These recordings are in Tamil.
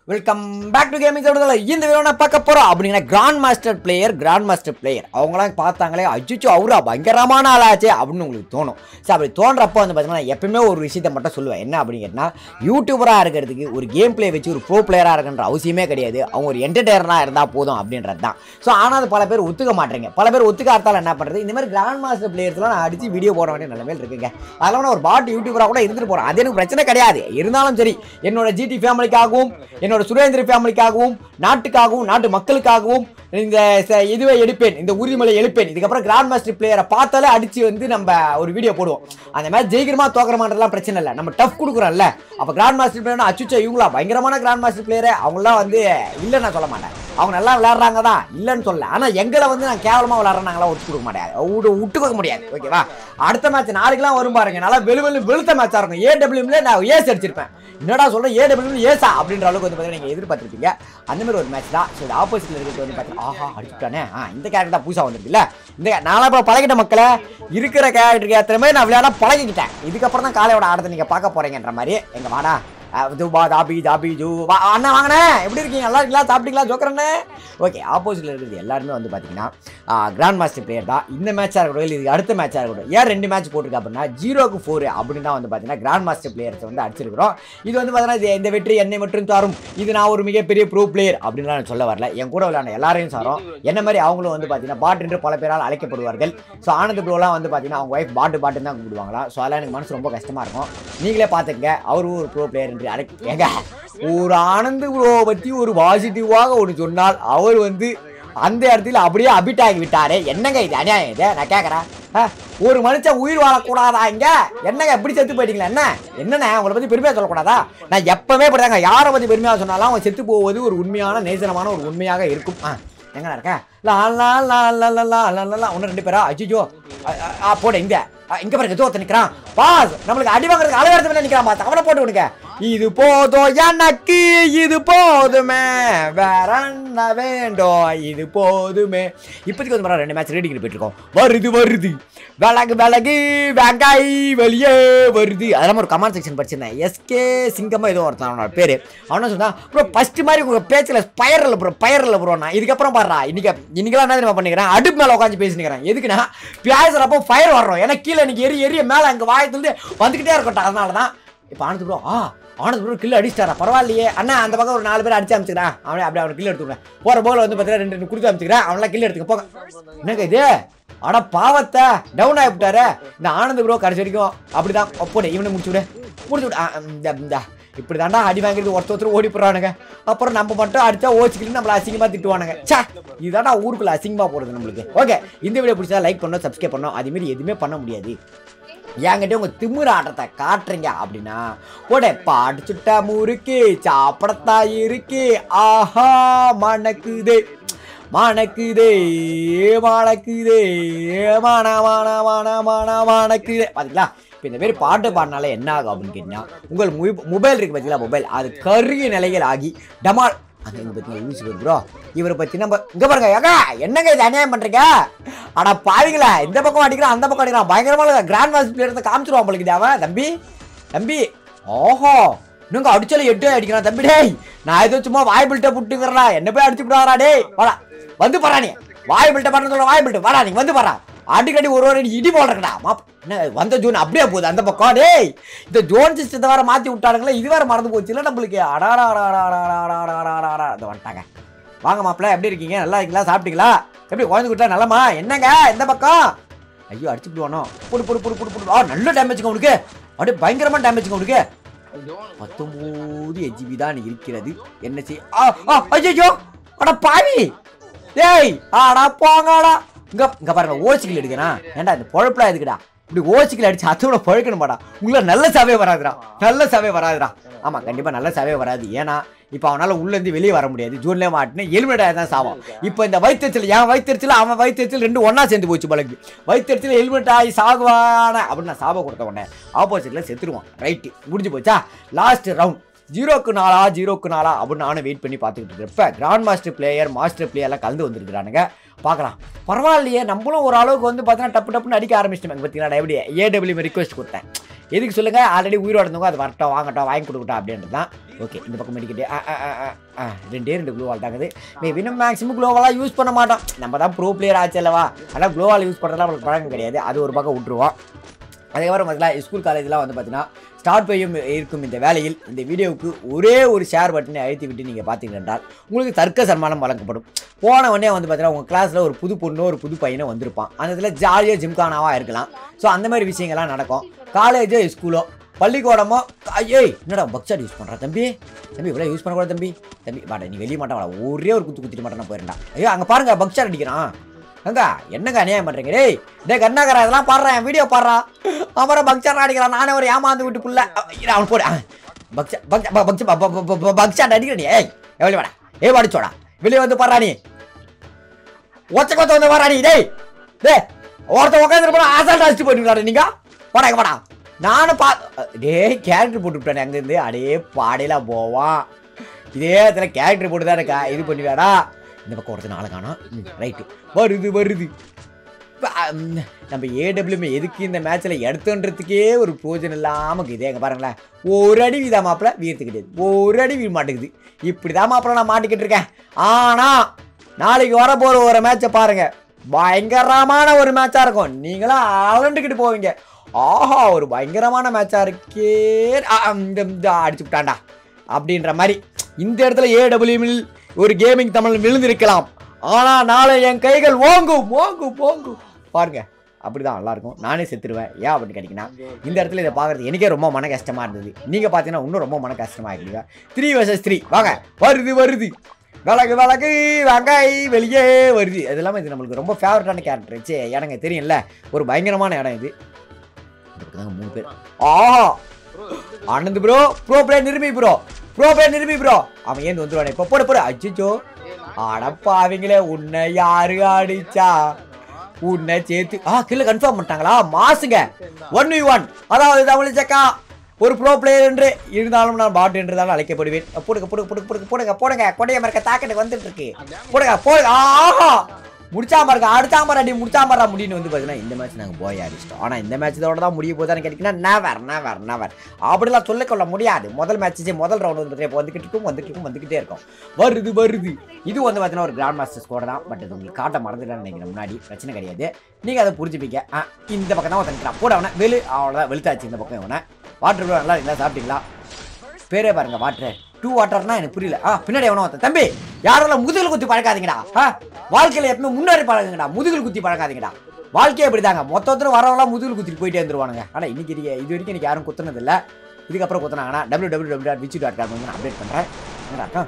வெல்கம் பேக் டு கேமிங் சொல்றதுல இந்த வீடியோ நான் பார்க்க போறோம் அப்படிங்கிற grand master player grand master player அவங்களாம் பார்த்தாங்களே அச்சுச்சோ அவரா பயங்கரமான ஆளாச்சே அப்படின்னு உங்களுக்கு தோணும் ஸோ அப்படி தோன்றப்போ வந்து பார்த்தீங்கன்னா எப்பயுமே ஒரு விஷயத்தை மட்டும் சொல்லுவேன் என்ன அப்படிங்கன்னா யூடியூபராக இருக்கிறதுக்கு ஒரு கேம் பிளே வச்சு ஒரு ப்ரோ பிளேயராக இருக்கின்ற அவசியமே கிடையாது அவங்க ஒரு என்டர்டெய்னராக இருந்தால் போதும் அப்படின்றது தான் ஸோ ஆனால் அது பல பேர் ஒத்துக்க மாட்டேங்க பல பேர் ஒத்துக்காத்தால என்ன பண்ணுறது இந்த மாதிரி கிராண்ட் மாஸ்டர் பிளேயர்ஸ்லாம் நான் அடிச்சு வீடியோ போட வேண்டிய நிலைமையில் இருக்குங்க அதெல்லாம் நான் ஒரு பாட் யூடியூபராக கூட இருந்துட்டு போகிறேன் அது எனக்கு பிரச்சனை கிடையாது இருந்தாலும் சரி என்னோட ஜிடி ஃபேமிலிக்காகவும் என்னோட சுரேந்திர ஃபேமிலிக்காகவும் நாட்டுக்காகவும் நாட்டு மக்களுக்காகவும் இந்த ச- இதுவே எடுப்பேன் இந்த உறுதிமொழி எழுப்பேன் இதுக்கப்புறம் கிராண்ட் மாஸ்டர் பிளேயரை பார்த்தாலே அடிச்சு வந்து நம்ம ஒரு வீடியோ போடுவோம் அந்த மாதிரி ஜெயிக்கிறமா தோக்கிறமான்றதுலாம் பிரச்சனை இல்லை நம்ம டஃப் கொடுக்குறோம்ல அப்போ கிராண்ட் மாஸ்டர் பிளேயர் அச்சுச்சோ இவங்களா பயங்கரமான கிராண்ட் மாஸ்டர் பிளேயரை அவங்களாம் வந்து இல்லைன்னு நான் சொல்ல மாட்டேன் அவங்க நல்லா விளையாடுறாங்க தான் இல்லைன்னு சொல்ல ஆனால் எங்களை வந்து நான் கேவலமாக விளையாடுறாங்களா ஒத்து கொடுக்க முடியாது விட்டு விட்டு கொடுக்க முடியாது ஓகேவா அடுத்த மேட்ச் நாளைக்கெல்லாம் வரும் பாருங்க நல்லா வெளு வெளு வெளுத்த மேட்சாக இருக்கும் ஏடபிள்யூல நான் ஏஸ் அடிச்சிருப்பேன் என்னடா சொல்றேன் ஏடபிள்யூ ஏசா அப்படின்ற அளவுக்கு வந்து பார்த்தீங்கன்னா நீங்கள் எதிர்பார்த்துருப்பீங்க அந்த மாதிரி ஒரு மேட்ச் தான் ஸோ இது ஆப்போசிட்ல இருக்கிறது வந்து பார்த்தீங்கன்னா ஆஹா அடிச்சுட்டானே ஆ இந்த கேரக்டர் தான் புதுசாக வந்திருக்குல்ல இந்த நானும் இப்போ பழகிட்ட மக்களை இருக்கிற கேரக்டருக்கு ஏற்ற மாதிரி நான் விளையாட பழகிக்கிட்டேன் இதுக்கப்புறம் தான் காலையோட ஆடத்தை நீங்கள் பார்க்க போறீங்கன்ற மாதிரி எங்க வாடா ஜூபா தாபி தாபி ஜூ வா அண்ணா வாங்கண்ணே எப்படி இருக்கீங்க நல்லா இருக்கீங்களா சாப்பிட்டீங்களா ஜோக்கரண்ணே ஓகே ஆப்போசிட்ல இருக்கிறது எல்லாருமே வந்து பார்த்தீங்கன்னா கிராண்ட் மாஸ்டர் பிளேயர் தான் இந்த மேட்சாக இருக்கட்டும் இல்லை இதுக்கு அடுத்த மேட்சாக இருக்கட்டும் ஏன் ரெண்டு மேட்ச் போட்டிருக்கு அப்படின்னா ஜீரோக்கு ஃபோர் அப்படின்னு தான் வந்து பார்த்தீங்கன்னா கிராண்ட் மாஸ்டர் பிளேயர்ஸ் வந்து அடிச்சிருக்கிறோம் இது வந்து பார்த்தீங்கன்னா இது இந்த வெற்றி என்னை மட்டும் சாரும் இது நான் ஒரு மிகப்பெரிய ப்ரோ பிளேயர் அப்படின்னு நான் சொல்ல வரல என் கூட விளையாட எல்லாரையும் சாரும் என்ன மாதிரி அவங்களும் வந்து பார்த்தீங்கன்னா பாட் என்று பல பேரால் அழைக்கப்படுவார்கள் ஸோ ஆனந்த் ப்ரோலாம் வந்து பார்த்தீங்கன்னா அவங்க ஒய்ஃப் பாட்டு பாட்டுன்னு தான் கூப்பிடுவாங்களா ஸோ அதெல்லாம் எனக்கு மனசு ரொம்ப கஷ்டமாக இருக்கும் நீங்களே பார்த்துக்கங்க அவரும் ஒரு ப்ரோ பிளேயர் என்று அழைக்க ஏங்க ஒரு ஆனந்த் ப்ரோ பற்றி ஒரு பாசிட்டிவாக ஒன்று சொன்னால் அவர் வந்து அந்த இடத்துல அப்படியே அபிட் ஆகி விட்டாரே என்னங்க இது அநியாயம் இது நான் கேட்குறேன் ஒரு மனுஷன் உயிர் வாழக்கூடாதா இங்க என்னங்க எப்படி செத்து போயிட்டீங்களா என்ன என்னண்ணே உங்களை பத்தி பெருமையா சொல்லக்கூடாதா நான் எப்பவுமே இப்படிதாங்க யாரை பத்தி பெருமையா சொன்னாலும் அவன் செத்து போவது ஒரு உண்மையான நேசனமான ஒரு உண்மையாக இருக்கும் ஆ எங்கடா இருக்க லா லா லா லா லா லா லா லா லா ஒன்று ரெண்டு பேரா அஜிஜோ ஆ போட இங்க ஆ, இங்க பாருங்க ஜோத்த நிக்கிறான் பாஸ் நம்மளுக்கு அடி வாங்குறதுக்கு அளவு நிக்கிறான் பாஸ் அவனை போட்டு விடுங்க இது போதும் எனக்கு இது போதுமே வேற என்ன வேண்டும் இது போதுமே இப்போதைக்கு வந்து ரெண்டு மேட்ச் ரெடி போயிட்டு இருக்கோம் வருது வருது விலகு விலகு வெங்காய் வெளியே வருது அதெல்லாம் ஒரு கமெண்ட் செக்ஷன் படிச்சிருந்தேன் எஸ்கே சிங்கமா ஏதோ ஒருத்தன் அவனோட பேரு அவன சொன்னான் ப்ரோ ஃபர்ஸ்ட் மாதிரி உங்க பேச்சில் பயரில் ப்ரோ பயரில் ப்ரோ நான் இதுக்கப்புறம் பாடுறா இன்னைக்கு இன்னைக்கெல்லாம் என்ன தெரியுமா பண்ணிக்கிறேன் அடுப்பு மேலே உட்காந்து பேசினுக்கிறேன் எதுக்குன்னா பேசுறப்போ ஃபயர் வர்றோம் ஏன்னா கீழே எனக்கு எரி எரிய மேலே அங்கே வாயத்துலேருந்து வந்துக்கிட்டே இருக்கட்டும் அதனால தான் இப்போ ஆனந்த் ப்ரோ ஆ ஆனந்த் ப்ரோ கில்லு அடிச்சிட்டாரா பரவாயில்லையே அண்ணா அந்த பக்கம் ஒரு நாலு பேர் அடிச்சு அமைச்சுக்கிறேன் அவனே அப்படியே அவனை கில்லு எடுத்துக்கிறேன் போகிற போல வந்து பார்த்தீங்கன்னா ரெண்டு ரெண்டு கொடுத்து அமைச்சுக்கிறேன் அவனெல்லாம் கில்லு எடுத்துக்க போங்க என்னங்க இது அட பாவத்தை டவுன் ஆகிவிட்டாரு இந்த ஆனந்த் ப்ரோ கடைசி வரைக்கும் அப்படிதான் ஒப்போடு இவனை முடிச்சு விடு முடிச்சு விடு ஆ, இந்த இந்த இப்படி தாண்டா அடி வாங்கிறது ஒருத்தர் ஒருத்தர் ஓடி போடுறானுங்க அப்புறம் நம்ம மட்டும் அடிச்சா ஓச்சிக்கலன்னு நம்மள அசிங்கமா திட்டுவானுங்க சே இதுதான்டா ஊருக்குள்ள அசிங்கமா போடுறது நம்மளுக்கு ஓகே இந்த வீடியோ பிடிச்சா லைக் பண்ணணும் சப்ஸ்கிரைப் பண்ணணும் அதே மாதிரி எதுவுமே பண்ண முடியாது என்கிட்ட உங்க திமிர ஆட்டத்தை காட்டுறீங்க அப்படின்னா போட படிச்சுட்டா முறுக்கு சாப்பிடத்தா இருக்கு ஆஹா மணக்குதே மணக்குதே மணக்குதே மண மண மண மண மணக்குதே பாத்தீங்களா இப்போ இந்த மாதிரி பாட்டு பாடினாலே என்ன ஆகும் அப்படின்னு கேட்டீங்கன்னா உங்கள் மொபைல் இருக்கு பார்த்தீங்களா மொபைல் அது கருகிய நிலைகள் ஆகி டமால் அங்க இங்க பார்த்தீங்கன்னா யூஸ் ப்ரோ இவரை பத்தி நம்ம இங்க பாருங்க ஏங்க என்னங்க இது அநியாயம் பண்றீங்க ஆனா பாருங்களா இந்த பக்கம் அடிக்கிறான் அந்த பக்கம் அடிக்கிறான் பயங்கரமான கிராண்ட் மாஸ்டர் பிளேயர் காமிச்சிருவான் உங்களுக்கு அவன் தம்பி தம்பி ஓஹோ இன்னுங்க அடிச்சாலும் எட்டு அடிக்கிறான் தம்பி டேய் நான் ஏதோ சும்மா வாய் பில்ட்ட புட்டுங்கிறா என்ன போய் அடிச்சு விடாரா டேய் வாடா வந்து பாரா நீ வாய் பில்ட்ட பண்ண சொல்ல வாய் பில்ட்டு வாடா நீ வந்து பாரா அடிக்கடி ஒரு ஒரு அடி இடி போடுறா மாப் என்ன வந்த ஜோன் அப்படியே போகுது அந்த பக்கம் டேய் இந்த ஜோன் சிஸ்டத்தை வேற மாத்தி விட்டானுங்களே இது வேற மறந்து போச்சு இல்லை நம்மளுக்கு அடாடா அதை வந்துட்டாங்க வாங்க மாப்பிள்ள எப்படி இருக்கீங்க நல்லா இருக்கீங்களா சாப்பிட்டீங்களா எப்படி குழந்தை கொடுத்தா நல்லமா என்னங்க எந்த பக்கம் ஐயோ அடிச்சு விடுவானோ புடு புடு புடு புடு புடு ஆ நல்ல டேமேஜுங்க உனக்கு அப்படியே பயங்கரமான டேமேஜுங்க உனக்கு பத்தொன்பது எஜிபி தான் இருக்கிறது என்ன செய் ஆ ஆ ஐயோ அட பாவி டேய் ஆடா போங்கடா இங்க இங்க பாருங்க ஓசிக்கல் எடுக்கணா ஏன்டா இந்த பொழப்புலாம் எதுக்குடா இப்படி ஓசிக்கல் அடிச்சு அதோட பழக்கணும் மாடா உங்களை நல்ல சாவே வராதுடா நல்ல சாவே வராதுடா ஆமா கண்டிப்பா நல்ல சாவே வராது ஏன்னா இப்போ அவனால உள்ள இருந்து வெளியே வர முடியாது ஜூன்லேயே மாட்டினு எலிமினேட் ஆகி தான் சாவான் இப்போ இந்த வயிற்றுச்சல் என் வயிற்றுச்சல் அவன் வயிற்றுச்சல் ரெண்டு ஒண்ணா சேர்ந்து போச்சு பழகு வயிற்றுச்சல் எலிமினேட் ஆகி சாகுவான அப்படின்னு நான் சாப கொடுத்த உடனே ஆப்போசிட்ல செத்துருவான் ரைட்டு முடிஞ்சு போச்சா லாஸ்ட் ரவுண்ட் ஜீரோக்கு நாளா ஜீரோக்கு நாளா அப்படின்னு நானும் வெயிட் பண்ணி பார்த்துக்கிட்டு இருப்ப கிராண்ட் மாஸ்டர் பிளேயர் மாஸ்டர் பிளேயர்லாம் கலந்து வந்திருக்கிறானுங்க பார்க்கலாம் பரவாயில்லையே நம்மளும் ஒரு அளவுக்கு வந்து பார்த்தீங்கன்னா டப்பு டப்புன்னு அடிக்க ஆரம்பிச்சிட்டோம் பார்த்தீங்களா நான் எப்படி ஏடபிள்யூ ரிக்வெஸ்ட் கொடுத்தேன் எதுக்கு சொல்லுங்க ஆல்ரெடி உயிரோட இருந்தவங்க அது வரட்டும் வாங்கட்டும் வாங்கி கொடுக்கட்டும் அப்படின்றது தான் ஓகே இந்த பக்கம் மெடிக்கிட்டு ஆ ஆ, ஆ, ஆ, ஆ, ரெண்டே ரெண்டு க்ளோவால் தாங்குது மேபி நம்ம மேக்ஸிமம் க்ளோவாலாம் யூஸ் பண்ண மாட்டோம் நம்ம தான் ப்ரோ பிளேயர் ஆச்சு அல்லவா ஆனால் க்ளோவால் யூஸ் பண்ணுறதுலாம் நம்மளுக்கு பழக்கம் கிடையாது அது ஒரு பக்கம் விட்டுருவோம் அதுக்கப்புறம் பார்த்தீங்கன்னா ஸ்கூல் காலேஜ்லாம் வந்து பார்த்தீங்கன்னா ஸ்டார்ட் பையும் இருக்கும் இந்த வேலையில் இந்த வீடியோவுக்கு ஒரே ஒரு ஷேர் பட்டனை அழுத்தி விட்டு நீங்கள் பார்த்தீங்க என்றால் உங்களுக்கு தர்க்க சன்மானம் வழங்கப்படும் போன உடனே வந்து பார்த்தீங்கன்னா உங்கள் கிளாஸில் ஒரு புது பொண்ணோ ஒரு புது பையனோ வந்திருப்பான் அந்த இதில் ஜாலியாக ஜிம்கானாவாக இருக்கலாம் ஸோ அந்த மாதிரி விஷயங்கள்லாம் நடக்கும் காலேஜோ ஸ்கூலோ பள்ளிக்கூடமோ ஏய் என்னடா பக்ஸாட் யூஸ் பண்ணுறா தம்பி தம்பி இவ்வளோ யூஸ் பண்ணக்கூடாது தம்பி தம்பி பாடா நீ வெளியே மாட்டான் ஒரே ஒரு குத்து குத்திட்டு மாட்டேன் போயிருந்தா ஐயோ அங்கே பாருங்க பக்ஸாட் அடிக்கிறான் அங்க என்னங்க அநியாயம் பண்றீங்க டேய் டேய் கண்ணாகரா இதெல்லாம் பாடுறேன் என் வீடியோ பாடுறா அப்புறம் பக்ஸாட் அடிக்கிறான் நானே ஒரு ஏமாந்து வீட்டுக்குள்ள அ, இரு, அவன் போடு பக்ஸா பக்ஸா பக்ஸா ப- ப- ப- ப- பக்ஸாட் அடிக்கிற நீ ஏய் எவ்வளோ வாடா ஏய் வாடிச்சோடா வெளியே வந்து பாடுறா நீ ஒச்ச கொத்த வந்து வாடா நீ டேய் டேய் ஒருத்த உட்காந்து போனா ஆசால்ட் அடிச்சு போயிட்டு நீங்க போடா இங்க போடா நானும் பா டேய் கேரக்டர் போட்டு விட்டானே அங்கேருந்து அடே பாடையில போவான் இதே இடத்துல கேரக்டர் போட்டு தான் இருக்கா இது பண்ணுவியாடா இந்த பக்கம் ஒருத்தர் நாளை காணோம் ரைட்டு வருது வருது இப்ப, அம், நம்ம ஏடபிள்யூமே எதுக்கு இந்த மேட்ச்சில் எடுத்துன்றதுக்கே ஒரு பிரோஜனம் இல்லாமல் இருக்குது எங்க பாருங்களேன் ஒரு அடி வீதா மாப்பிள்ள வீர்த்து கிடையாது ஒரு அடி வீ மாட்டேங்குது இப்படி தான் மாப்பிள்ள நான் மாட்டிக்கிட்டு இருக்கேன் ஆனால் நாளைக்கு வர போகிற ஒரு மேட்சை பாருங்க பயங்கரமான ஒரு மேட்சாக இருக்கும் நீங்களும் அலண்டுக்கிட்டு போவீங்க ஆஹா ஒரு பயங்கரமான மேட்சாக இருக்கே ஆ, இந்த இந்த அடிச்சு விட்டான்டா அப்படின்ற மாதிரி இந்த இடத்துல ஏடபிள்யூமில் ஒரு கேமிங் தமிழ் விழுந்திருக்கலாம் ஆனால் நாளை என் கைகள் ஓங்கும் ஓங்கும் ஓங்கும் பாருங்க அப்படிதான் நல்லா இருக்கும் நானே செத்துருவேன் ஏன் அப்படின்னு கேட்டிங்கன்னா இந்த இடத்துல இதை பார்க்கறது எனக்கே ரொம்ப மன கஷ்டமா இருந்தது நீங்க பார்த்தீங்கன்னா இன்னும் ரொம்ப மன கஷ்டமா இருக்கீங்க த்ரீ வர்சஸ் த்ரீ வாங்க வருது வருது விளக்கு விளக்கு வெங்காய் வெளியே வருது அது இல்லாமல் இது நம்மளுக்கு ரொம்ப ஃபேவரட்டான கேரக்டர் சே எனக்கு தெரியும்ல ஒரு பயங்கரமான இடம் இது இதுக்கு தாங்க மூணு பேர் ஆஹா ஆனந்த் ப்ரோ ப்ரோ பிளேயர் நிருபி ப்ரோ ப்ரோ பிளேயர் நிருபி ப்ரோ அவன் ஏந்து வந்துருவானே இப்போ போட போட அச்சோ அடப்பாவீங்களே உன்னை யாரு அடிச்சா உன்னை சேர்த்து ஆ கில்ல கன்ஃபார்ம் பண்ணிட்டாங்களா மாசுங்க ஒன் வி ஒன் அதாவது தமிழ் சக்கா ஒரு ப்ரோ பிளேயர் என்று இருந்தாலும் நான் பாட் என்று தான் அழைக்கப்படுவேன் போடுங்க போடுங்க போடுங்க போடுங்க போடுங்க போடுங்க கொடைய மறக்க தாக்கெட்டு வந்துட்டு இருக்கு போடுங்க போடுங்க ஆஹா முடிச்சா பாருங்க அடுத்தா பாரு அடி முடிச்சா பாரு முடின்னு வந்து பார்த்தீங்கன்னா இந்த மேட்ச் நாங்கள் போய் அடிச்சிட்டோம் ஆனால் இந்த மேட்ச் இதோட தான் முடிய போதான்னு கேட்டிங்கன்னா நவர் நவர் நவர் அப்படிலாம் சொல்லிக்கொள்ள முடியாது முதல் மேட்ச் முதல் ரவுண்ட் வந்து இப்போ வந்துக்கிட்டு இருக்கும் வந்துட்டு இருக்கும் வந்துக்கிட்டே இருக்கும் வருது வருது இது வந்து பார்த்தீங்கன்னா ஒரு கிராண்ட் மாஸ்டர் ஸ்கோர் தான் பட் இது உங்களுக்கு காட்ட மறந்துட்டேன்னு நினைக்கிறேன் முன்னாடி பிரச்சனை கிடையாது நீங்கள் அதை புரிஞ்சுப்பீங்க ஆ, இந்த பக்கம் தான் ஒருத்தன் போட அவனை வெளு அவ்வளோதான் வெளுத்தாச்சு இந்த பக்கம் இவனை வாட்டர் ப்ரோ நல்லா இருக்கீங்களா சாப்பிட்டீங்களா பேரே பாருங்க வாட்டர் டூ வாட்டர்னா எனக்கு புரியல ஆ பின்னாடி எவனோ ஒருத்தன் தம்பி யாரெல்லாம் முதுகில் குத்தி பழக்காதீங்கடா ஆ வாழ்க்கையில எப்பவுமே முன்னாடி பழகுங்கடா முதுகில் குத்தி பழக்காதீங்கடா வாழ்க்கையே அப்படிதாங்க மொத்தத்தில் வரவெல்லாம் முதுகில் குத்திட்டு போயிட்டே இருந்துருவானுங்க ஆனால் இன்னைக்கு இது இது வரைக்கும் எனக்கு யாரும் குத்துனது இல்லை இதுக்கப்புறம் குத்துனாங்கன்னா W W W dot Vichu dot com வந்து நான் அப்டேட் பண்ணுறேன் என்னடா இருக்கா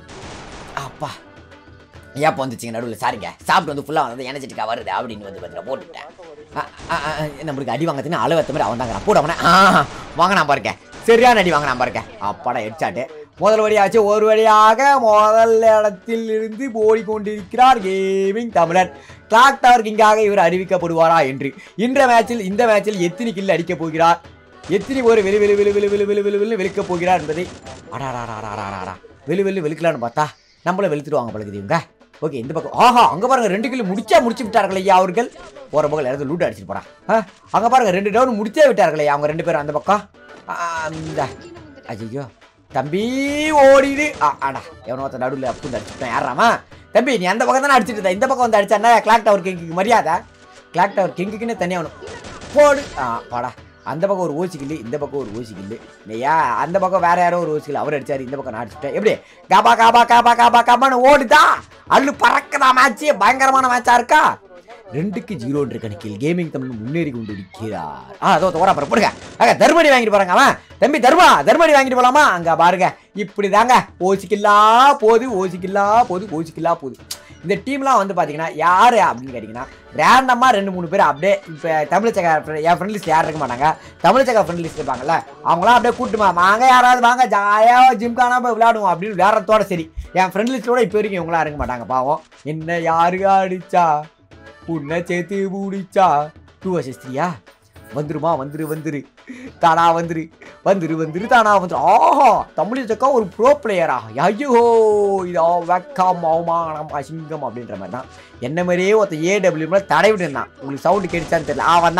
அப்பா ஏப்போ வந்துச்சுங்க நடுவில் சாரிங்க சாப்பிட்டு வந்து ஃபுல்லாக வந்து எனர்ஜெட்டிக்காக வருது அப்படின்னு வந்து பார்த்தீங்கன்னா போட்டுட்டேன் ஆ, ஆ, ஆ, நம்மளுக்கு அடி வாங்கத்துன்னு அளவு ஏற்ற மாதிரி அவன் தாங்க போட அவனை ஆ வாங்கினா பாருங்க சரியான அடி வாங்கினா பாருங்க அப்பாடா ஹெட்ஷாட்டு முதல் வழியாச்சு ஒரு வழியாக முதல் இடத்தில் இருந்து ஓடிக்கொண்டிருக்கிறார் கேமிங் தமிழர் கிளாக் டவர் கிங்காக இவர் அறிவிக்கப்படுவாரா என்று இன்ற மேட்சில் இந்த மேட்சில் எத்தனை கில் அடிக்கப் போகிறார் எத்தனை ஒரு வெளி வெளி வெளி வெளி வெளி வெளி வெளி வெளி வெளுக்கப் போகிறார் என்பதை அடாடாடாடாடாடா வெளி வெளி வெளுக்கலான்னு பார்த்தா நம்மள வெளுத்துடுவாங்க பழகுது இவங்க ஓகே இந்த பக்கம் ஆஹா அங்க பாருங்க ரெண்டு கிலோ முடிச்சா முடிச்சு விட்டார்கள் ஐயா அவர்கள் போற பக்கம் இடத்துல லூட் அடிச்சிட்டு போறான் ஆ, அங்க பாருங்க ரெண்டு டவுன் முடிச்சே விட்டார்கள் ஐயா அவங்க ரெண்டு பேரும் அந்த பக்கம் ஆ, இந்த ஐயோ தம்பி ஓடிடு ஆ, ஆடா எவனோ ஒருத்தன் நடுவில் அப்படி அடிச்சுட்டான் யாராமா தம்பி நீ அந்த பக்கம் தானே அடிச்சிட்டு இருந்த இந்த பக்கம் வந்து அடிச்சானா கிளாக் டவர் கிங்குக்கு மரியாதை கிளாக் டவர் கிங்குக்குன்னு தனியாக அவனு போடு ஆ பாடா அந்த பக்கம் ஒரு ஓசி கில்லு இந்த பக்கம் ஒரு ஓசி கில்லு ஐயா அந்த பக்கம் வேற யாரோ ஒரு ஓசி கில்லு அவர் அடிச்சாரு இந்த பக்கம் நான் அடிச்சுட்டேன் எப்படி காபா காபா காபா காபா காபான்னு ஓடுதா அள்ளு பறக்குதா மேட்ச் பயங்கரமான மேட்சா இருக்கா ரெண்டுக்கு ஜீரோ என்ற கணக்கில் கேமிங் தமிழ் முன்னேறி கொண்டு இருக்கிறார் ஆ அதோ ஓரா பாரு போடுங்க அங்க தர்மடி வாங்கிட்டு போறாங்க அவன் தம்பி தர்மா தர்மடி வாங்கிட்டு போலாமா அங்க பாருங்க இப்படி தாங்க ஓசிக்கில்லா போகுது ஓசிக்கில்லா போகுது ஓசிக்கில்லா போகுது இந்த டீம்லாம் வந்து பார்த்தீங்கன்னா யார் அப்படின்னு கேட்டிங்கன்னா ரேண்டமாக ரெண்டு மூணு பேர் அப்படியே இப்போ தமிழ் சக்கா என் ஃப்ரெண்ட் லிஸ்ட் யாரும் இருக்க மாட்டாங்க தமிழ் சக்கா ஃப்ரெண்ட் லிஸ்ட் இருப்பாங்கல்ல அவங்களாம் அப்படியே கூட்டுமா வாங்க யாராவது வாங்க ஜாலியாக ஜிம்கானா போய் விளையாடுவோம் அப்படின்னு விளையாடுறதோட சரி என் ஃப்ரெண்ட் லிஸ்ட்டோட இப்போ வரைக்கும் இவங்களாம் இருக்க மாட்டாங்க பாவம் என்ன யாரு அடிச்சா உன்னை சேர்த்து முடிச்சா டூ வர்சஸ் த்ரீயா வந்துருமா வந்துரு வந்துரு தானா வந்துரு வந்துரு வந்துரு தானா வந்துரு ஆஹா தமிழ் சக்கா ஒரு ப்ரோ பிளேயரா ஐயோ இதோ வெக்கம் அவமானம் அசிங்கம் அப்படின்ற மாதிரி தான் என்ன மாதிரியே ஒருத்த ஏடபிள்யூல தடை விட்டு இருந்தான் உங்களுக்கு சவுண்டு கேட்டுச்சான்னு தெரியல அவன் தான்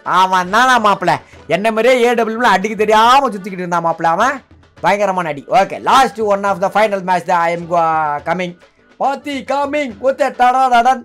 அவன் தானா மாப்பிள்ள என்ன மாதிரியே ஏடபிள்யூல அடிக்க தெரியாம சுத்திக்கிட்டு இருந்தான் மாப்பிள்ள அவன் பயங்கரமான அடி okay last one of the final match the I am coming பாத்தி கமிங் ஒத்த டடடடன்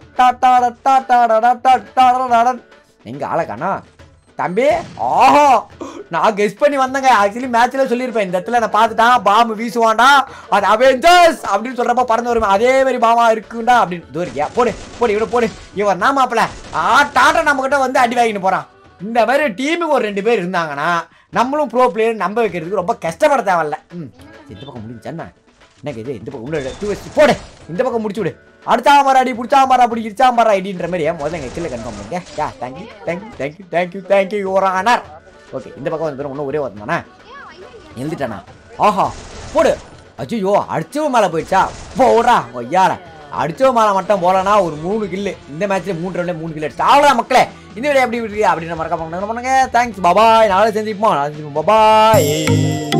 டடடடன் எங்க ஆளக்கானா தம்பி ஆஹா நான் கெஸ் பண்ணி வந்தேங்க ஆக்சுவலி மேட்ச்ல சொல்லியிருப்பேன் இந்த இடத்துல நான் பார்த்துட்டான் பாம்பு வீசுவான்டா அது அவெஞ்சர்ஸ் அப்படின்னு சொல்றப்ப பறந்து வருமே அதே மாதிரி பாமா இருக்குண்டா அப்படின்னு தூரியா போடு போடு இவனை போடு இவன் நான் மாப்பிள ஆ டாட்டா நம்ம கிட்ட வந்து அடி வாங்கிட்டு போறான் இந்த மாதிரி டீமுக்கு ஒரு ரெண்டு பேர் இருந்தாங்கன்னா நம்மளும் ப்ரோ பிளேயர் நம்ப வைக்கிறதுக்கு ரொம்ப கஷ்டப்பட தேவையில்ல ம் இந்த பக்கம் முடிஞ்சாண்ணா என்ன இது இந்த பக்கம் உள்ள டூ வச்சு போடு இந்த பக்கம் முடிச்சு விடு அடுத்தா மாரா அடி பிடிச்சா மாரா அப்படி இடிச்சா மாரா அடின்ற மாதிரி முதல்ல எங்கள் கீழே கன்ஃபார்ம் பண்ணுங்க yeah thank you thank you thank you thank you thank you your honour okay இந்த பக்கம் வந்து பாருங்க, இன்னும் ஒரே ஒருத்தன் தானே எழுதிட்டானா ஆஹா போடு அச்சோ அடிச்சவ மேலே போயிடுச்சா போடுறா ஒய்யால அடிச்சவ மேலே மட்டும் போலனா ஒரு மூணு கில்லு இந்த மேட்ச்ல மூணு ரெண்டு மூணு கில்லு அடிச்சு அவ்வளோதான் மக்களே இந்த வீடியோ எப்படி விட்டுருக்கு அப்படின்னு மறக்காம பண்ணுங்க தேங்க்ஸ் பபாய் நாளை செஞ்சுப்போம் நாளை செஞ்சுப்போம் பபாய்